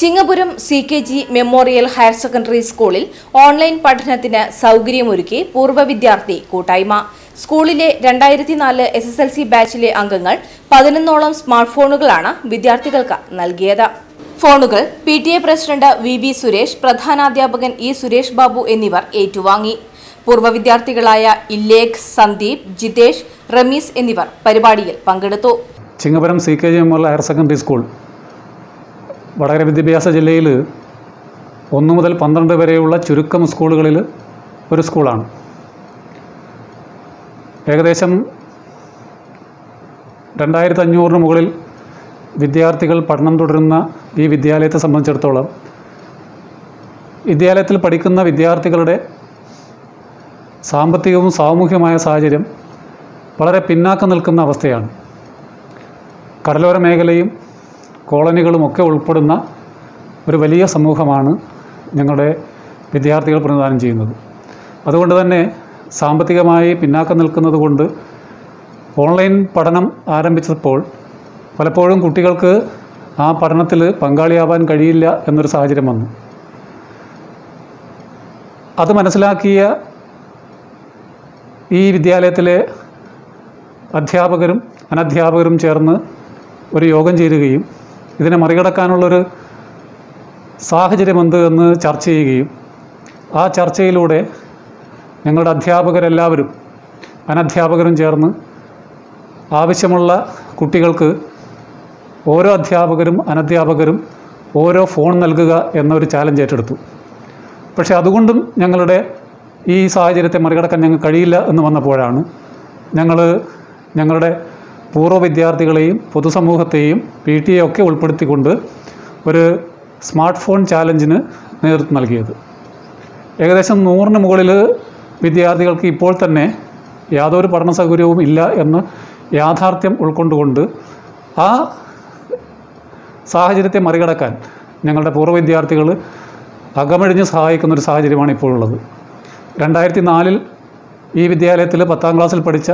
Chingapuram C K G memorial higher secondary സ്കൂളിൽ online പഠനത്തിന് സൗകര്യമൊരുക്കി പൂർവ്വ വിദ്യാർത്ഥി കൂട്ടായ്മ സ്കൂളിലെ രണ്ടായിരത്തി നാല് എസ് എസ് എൽ സി ബാച്ചിലെ അംഗങ്ങൾ പതിനൊന്നോളം സ്മാർട്ട് ഫോണുകളാണ് വിദ്യാർത്ഥികൾക്ക് നൽകിയത് ഫോണുകൾ P T A president V B Suresh പ്രധാനാധ്യാപകൻ ഇ സുരേഷ് ബാബു എന്നിവർ ഏറ്റുവാങ്ങി പൂർവ്വ വിദ്യാർത്ഥികളായ ഇല്ലേഖ് സന്ദീപ് ജിതേഷ് റമീസ് എന്നിവർ പരിപാടിയിൽ പങ്കെടുത്തു Chingapuram C K G M higher secondary school Vadakara വിദ്യാഭ്യാസ ജില്ലയിൽ ഒന്ന് മുതൽ പന്ത്രണ്ട് വരെയുള്ള ചുരുക്കം സ്കൂളുകളിൽ ഒരു സ്കൂളാണ് ഏകദേശം രണ്ടായിരത്തി അഞ്ഞൂറിന് മുകളിൽ വിദ്യാർത്ഥികൾ പഠനം തുടരുന്ന ഈ വിദ്യാലയത്തെ സംബന്ധിച്ചിടത്തോളം വിദ്യാലയത്തിൽ പഠിക്കുന്ന വിദ്യാർത്ഥികളുടെ സാമ്പത്തികവും സാമൂഹ്യമായ സാഹചര്യം വളരെ പിന്നാക്കം നിൽക്കുന്ന അവസ്ഥയാണ് കടലോര മേഖലയും കോളനികളും ഒക്കെ ഉൾപ്പെടുന്ന ഒരു വലിയ സമൂഹമാണ് ഞങ്ങളുടെ വിദ്യാർത്ഥികൾ പ്രതിദാനം ചെയ്യുന്നത് അതുകൊണ്ട് തന്നെ സാമ്പത്തികമായി പിന്നാക്കം നിൽക്കുന്നത് കൊണ്ട് ഓൺലൈൻ പഠനം ആരംഭിച്ചപ്പോൾ പലപ്പോഴും കുട്ടികൾക്ക് ആ പഠനത്തിൽ പങ്കാളിയാവാൻ കഴിയില്ല എന്നൊരു സാഹചര്യം വന്നു അത് മനസ്സിലാക്കിയ ഈ വിദ്യാലയത്തിലെ അധ്യാപകരും അനധ്യാപകരും ചേർന്ന് ഒരു യോഗം ചേരുകയും ഇതിനെ മറികടക്കാനുള്ളൊരു സാഹചര്യം എന്ത് എന്ന് ചർച്ച ചെയ്യുകയും ആ ചർച്ചയിലൂടെ ഞങ്ങളുടെ അധ്യാപകരെല്ലാവരും അനധ്യാപകരും ചേർന്ന് ആവശ്യമുള്ള കുട്ടികൾക്ക് ഓരോ അധ്യാപകരും അനധ്യാപകരും ഓരോ ഫോൺ നൽകുക എന്നൊരു ചാലഞ്ച് ഏറ്റെടുത്തു പക്ഷേ അതുകൊണ്ടും ഞങ്ങളുടെ ഈ സാഹചര്യത്തെ മറികടക്കാൻ ഞങ്ങൾക്ക് കഴിയില്ല എന്ന് വന്നപ്പോഴാണ് ഞങ്ങൾ ഞങ്ങളുടെ പൂർവ്വ വിദ്യാർത്ഥികളെയും പൊതുസമൂഹത്തെയും പി ടി എ ഒക്കെ ഉൾപ്പെടുത്തിക്കൊണ്ട് ഒരു സ്മാർട്ട് ഫോൺ ചാലഞ്ചിന് നേതൃത്വം നൽകിയത് ഏകദേശം നൂറിന് മുകളിൽ വിദ്യാർത്ഥികൾക്ക് ഇപ്പോൾ തന്നെ യാതൊരു പഠന സൗകര്യവും ഇല്ല എന്ന് യാഥാർത്ഥ്യം ഉൾക്കൊണ്ടുകൊണ്ട് ആ സാഹചര്യത്തെ മറികടക്കാൻ ഞങ്ങളുടെ പൂർവ്വ വിദ്യാർത്ഥികൾ അകമഴിഞ്ഞ് സഹായിക്കുന്ന ഒരു സാഹചര്യമാണ് ഇപ്പോഴുള്ളത് രണ്ടായിരത്തി നാലിൽ ഈ വിദ്യാലയത്തിൽ പത്താം ക്ലാസ്സിൽ പഠിച്ച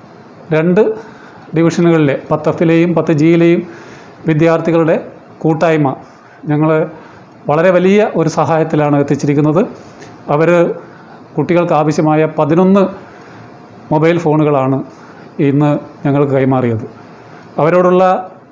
രണ്ട് ഡിവിഷനുകളിലെ പത്ത് എഫിലെയും പത്ത് ജിയിലെയും വിദ്യാർത്ഥികളുടെ കൂട്ടായ്മ ഞങ്ങൾ വളരെ വലിയ ഒരു സഹായത്തിലാണ് എത്തിച്ചിരിക്കുന്നത് അവർ കുട്ടികൾക്ക് ആവശ്യമായ പതിനൊന്ന് മൊബൈൽ ഫോണുകളാണ് ഇന്ന് ഞങ്ങൾക്ക് കൈമാറിയത് അവരോടുള്ള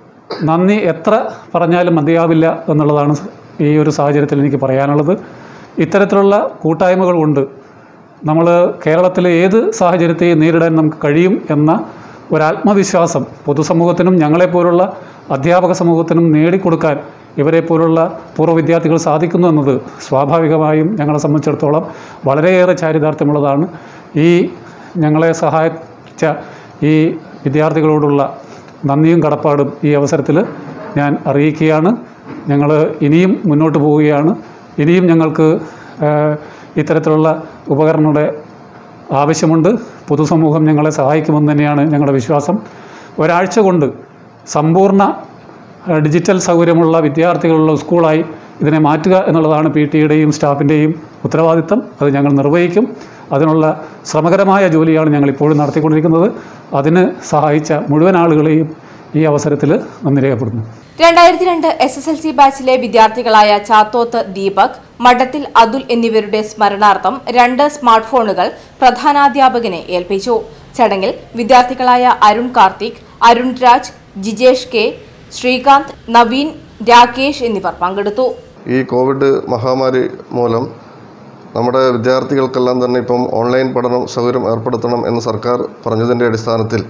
നന്ദി എത്ര പറഞ്ഞാലും മതിയാവില്ല എന്നുള്ളതാണ് ഈ ഒരു സാഹചര്യത്തിൽ എനിക്ക് പറയാനുള്ളത് ഇത്തരത്തിലുള്ള കൂട്ടായ്മകൾ കൊണ്ട് നമ്മൾ കേരളത്തിലെ ഏത് സാഹചര്യത്തെയും നേരിടാൻ നമുക്ക് കഴിയും എന്ന ഒരാത്മവിശ്വാസം പൊതുസമൂഹത്തിനും ഞങ്ങളെപ്പോലുള്ള അധ്യാപക സമൂഹത്തിനും നേടിക്കൊടുക്കാൻ ഇവരെപ്പോലുള്ള പൂർവ്വ വിദ്യാർത്ഥികൾ സാധിക്കുന്നു എന്നത് സ്വാഭാവികമായും ഞങ്ങളെ സംബന്ധിച്ചിടത്തോളം വളരെയേറെ ചാരിതാർത്ഥ്യമുള്ളതാണ് ഈ ഞങ്ങളെ സഹായിച്ച ഈ വിദ്യാർത്ഥികളോടുള്ള നന്ദിയും കടപ്പാടും ഈ അവസരത്തിൽ ഞാൻ അറിയിക്കുകയാണ് ഞങ്ങൾ ഇനിയും മുന്നോട്ട് പോവുകയാണ് ഇനിയും ഞങ്ങൾക്ക് ഏഹ്, ഇത്തരത്തിലുള്ള ഉപകരണങ്ങളുടെ ആവശ്യമുണ്ട് പൊതുസമൂഹം ഞങ്ങളെ സഹായിക്കുമെന്ന് തന്നെയാണ് ഞങ്ങളുടെ വിശ്വാസം ഒരാഴ്ച കൊണ്ട് സമ്പൂർണ്ണ ഏഹ്, ഡിജിറ്റൽ സൗകര്യമുള്ള വിദ്യാർത്ഥികളുള്ള സ്കൂളായി ഇതിനെ മാറ്റുക എന്നുള്ളതാണ് പി ടിയുടെയും സ്റ്റാഫിൻ്റെയും ഉത്തരവാദിത്തം അത് ഞങ്ങൾ നിർവഹിക്കും അതിനുള്ള ശ്രമകരമായ ജോലിയാണ് ഞങ്ങൾ ഇപ്പോഴും നടത്തിക്കൊണ്ടിരിക്കുന്നത് അതിന് സഹായിച്ച മുഴുവൻ ആളുകളെയും ഈ അവസരത്തിൽ നന്ദി രേഖപ്പെടുന്നു രണ്ടായിരത്തി രണ്ട് എസ് എസ് എൽ സി ബാച്ചിലെ വിദ്യാർത്ഥികളായ ചാത്തോത്ത് ദീപക് മഠത്തിൽ അതുൽ എന്നിവരുടെ സ്മരണാർത്ഥം രണ്ട് സ്മാർട്ട് ഫോണുകൾ പ്രധാനാധ്യാപകനെ ഏൽപ്പിച്ചു ചടങ്ങിൽ വിദ്യാർത്ഥികളായ അരുൺ കാർത്തിക് അരുൺ രാജ് ജിജേഷ് കെ ശ്രീകാന്ത് നവീൻ രാകേഷ് എന്നിവർ പങ്കെടുത്തു ഈ കോവിഡ് മഹാമാരി മൂലം നമ്മുടെ വിദ്യാർത്ഥികൾക്കെല്ലാം തന്നെ ഇപ്പം ഓൺലൈൻ പഠനം സൗകര്യം ഏർപ്പെടുത്തണം എന്ന് സർക്കാർ പറഞ്ഞതിൻ്റെ അടിസ്ഥാനത്തിൽ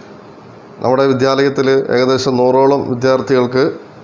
നമ്മുടെ വിദ്യാലയത്തിൽ ഏകദേശം നൂറോളം വിദ്യാർത്ഥികൾക്ക്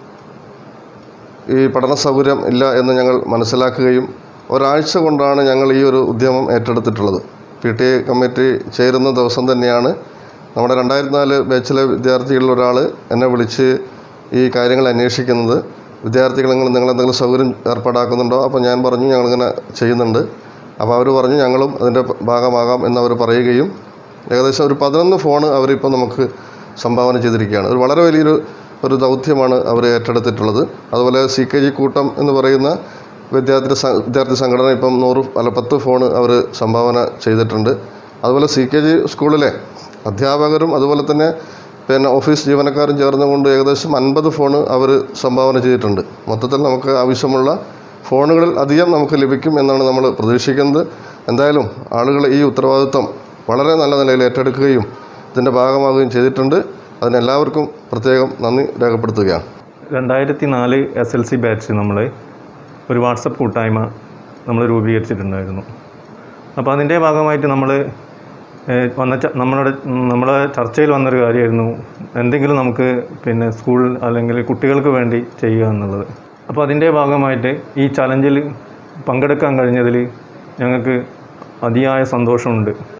ഈ പഠന സൗകര്യം ഇല്ല എന്ന് ഞങ്ങൾ മനസ്സിലാക്കുകയും ഒരാഴ്ച കൊണ്ടാണ് ഞങ്ങൾ ഈ ഒരു ഉദ്യമം ഏറ്റെടുത്തിട്ടുള്ളത് പി ടി എ കമ്മിറ്റി ചേരുന്ന ദിവസം തന്നെയാണ് നമ്മുടെ രണ്ടായിരത്തി നാല് ബാച്ചിലെ വിദ്യാർത്ഥികളിൽ ഒരാൾ എന്നെ വിളിച്ച് ഈ കാര്യങ്ങൾ അന്വേഷിക്കുന്നത് വിദ്യാർത്ഥികൾ നിങ്ങൾ നിങ്ങൾ എന്തെങ്കിലും സൗകര്യം ഏർപ്പാടാക്കുന്നുണ്ടോ അപ്പോൾ ഞാൻ പറഞ്ഞു ഞങ്ങളിങ്ങനെ ചെയ്യുന്നുണ്ട് അപ്പോൾ അവർ പറഞ്ഞു ഞങ്ങളും അതിൻ്റെ ഭാഗമാകാം എന്നവർ പറയുകയും ഏകദേശം ഒരു പതിനൊന്ന് ഫോണ് അവരിപ്പോൾ നമുക്ക് സംഭാവന ചെയ്തിരിക്കുകയാണ് ഒരു വളരെ വലിയൊരു ഒരു ദൗത്യമാണ് അവർ ഏറ്റെടുത്തിട്ടുള്ളത് അതുപോലെ സി കെ ജി കൂട്ടം എന്ന് പറയുന്ന വിദ്യാർത്ഥി സ- വിദ്യാർത്ഥി സംഘടന ഇപ്പം നൂറ് അല്ല പത്ത് ഫോണ് അവർ സംഭാവന ചെയ്തിട്ടുണ്ട് അതുപോലെ സി കെ ജി സ്കൂളിലെ അധ്യാപകരും അതുപോലെ തന്നെ പിന്നെ ഓഫീസ് ജീവനക്കാരും ചേർന്നുകൊണ്ട് ഏകദേശം അൻപത് ഫോണ് അവർ സംഭാവന ചെയ്തിട്ടുണ്ട് മൊത്തത്തിൽ നമുക്ക് ആവശ്യമുള്ള ഫോണുകളിൽ അധികം നമുക്ക് ലഭിക്കും എന്നാണ് നമ്മൾ പ്രതീക്ഷിക്കുന്നത് എന്തായാലും ആളുകൾ ഈ ഉത്തരവാദിത്വം വളരെ നല്ല നിലയിൽ ഏറ്റെടുക്കുകയും ഇതിൻ്റെ ഭാഗമാവുകയും ചെയ്തിട്ടുണ്ട് അതിനെല്ലാവർക്കും പ്രത്യേകം നന്ദി രേഖപ്പെടുത്തുകയാണ് രണ്ടായിരത്തി നാല് എസ് എൽ സി ബാച്ച് നമ്മൾ ഒരു വാട്സപ്പ് കൂട്ടായ്മ നമ്മൾ രൂപീകരിച്ചിട്ടുണ്ടായിരുന്നു അപ്പോൾ അതിൻ്റെ ഭാഗമായിട്ട് നമ്മൾ വന്ന ച- നമ്മളുടെ നമ്മുടെ ചർച്ചയിൽ വന്നൊരു കാര്യമായിരുന്നു എന്തെങ്കിലും നമുക്ക് പിന്നെ സ്കൂൾ അല്ലെങ്കിൽ കുട്ടികൾക്ക് വേണ്ടി ചെയ്യുക എന്നുള്ളത് അപ്പോൾ അതിൻ്റെ ഭാഗമായിട്ട് ഈ ചലഞ്ചിൽ പങ്കെടുക്കാൻ കഴിഞ്ഞതിൽ ഞങ്ങൾക്ക് അതിയായ സന്തോഷമുണ്ട്